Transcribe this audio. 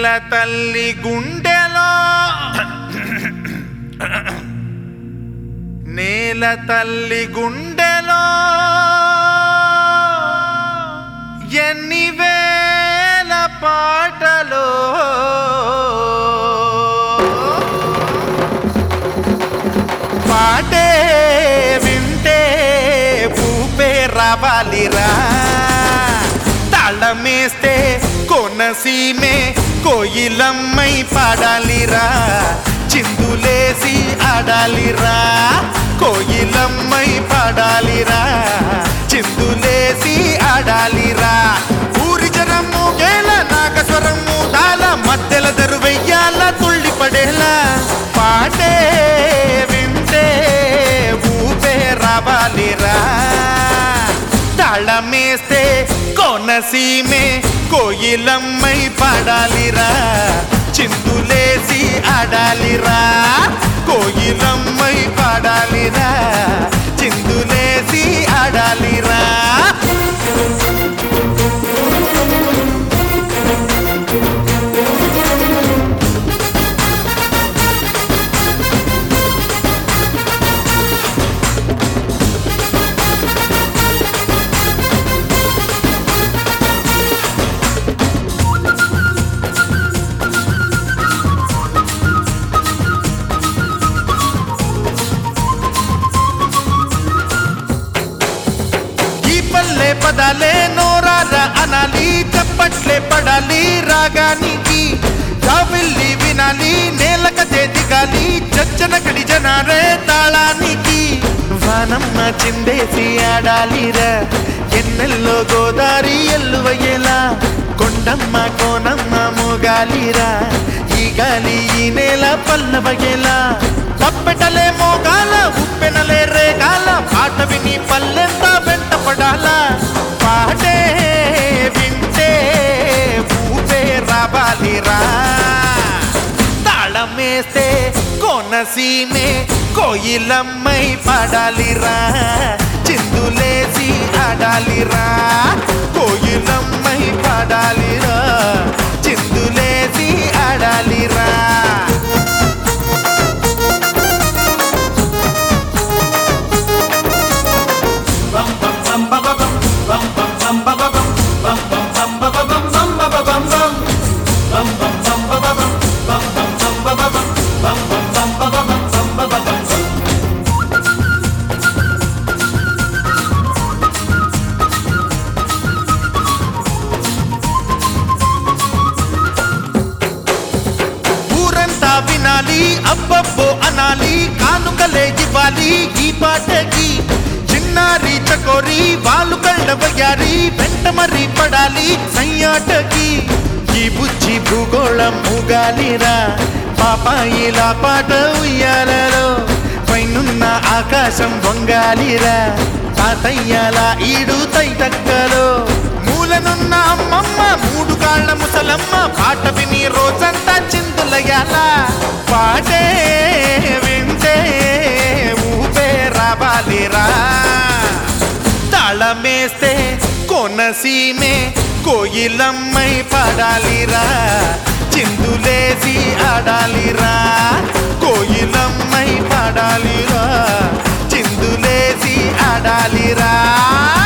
నేల తల్లి గుండెలో నేల తల్లి గుండెలో ఎన్ని వేల పాటలో పాటే వింటే పూపే రావాలిరా తాళమేస్తే కొనసీమే కోయిలమ్మై పాడాలిరా చిందులేసి ఆడాలిరా కోయిలమ్మై పాడాలిరా చిందులేసి ఆడాలిరా ఊరి జనము గేల నాగస్వరము దాల మధ్యల దరువెయ్యాల తుళ్ళి పడేలా పాటే వింటే ఊపే రావాలిరా తాళమేస్తే కోనసీమే కోయిలమ్మై పాడాలిరా చిందులేసి ఆడాలిరా కోయిలమ్మై పాడాలిరా చిందులేసి ఆడాలిరా ఈ పల్లె పదాలే నోరార అనాలి చప్పట్లే పడాలి రాగానికి జావిల్లి వినాలి నేలకతే దిగాలి చచ్చన కడి జనారే తాళానికి వానమ్మ చిందేసి ఆడాలిరా ఎన్నెల్లో గోదారి ఎల్లువయ్యేలా కొండమ్మ కోనమ్మ మోగాలిరా ఈ గాలి ఈ నేల పల్లవయ్యేలా తప్పెటలే మోగాల ఉప్పెనలే రేగాల పాట విని పల్లెంతా వెంట పడాలా పాటే వింటే ఊపే రావాలిరా తాళమేస్తే కోనసీమే కోయిలమ్మై పాడాలిరా చిందులేసి ఆడాలిరా కోయిలమ్మై పాడాలిరా చిందులేసి ఆడాలిరా ఊరంతా వినాలి అబ్బబ్బో అనాలి కానుకలే ఇవ్వాలి ఈ పాటకి చిన్నారి చకోరి వాళ్ళు కళ్ళవయ్యారి వెంట మరి పడాలి సయ్యాటకి ఈ బుజ్జి భూగోళం ఊగాలిరా పాపాయిలా పాట ఉయ్యాలలో పైనున్న ఆకాశం వంగాలిరా తాతయ్యాల ఈడు తైటక్కలో మూలనున్న అమ్మమ్మ మూడు కాళ్ళ ముసలమ్మ పాట విని రోజంతా చిందులయ్యాల పాటే వింటే ఊపే రావాలిరా తాళమేస్తే కొనసీమే కోయిలమ్మై పాడాలిరా చిందులేసి ఆడాలిరా కోయిలమ్మై పాడాలిరా చిందులేసి ఆడాలిరా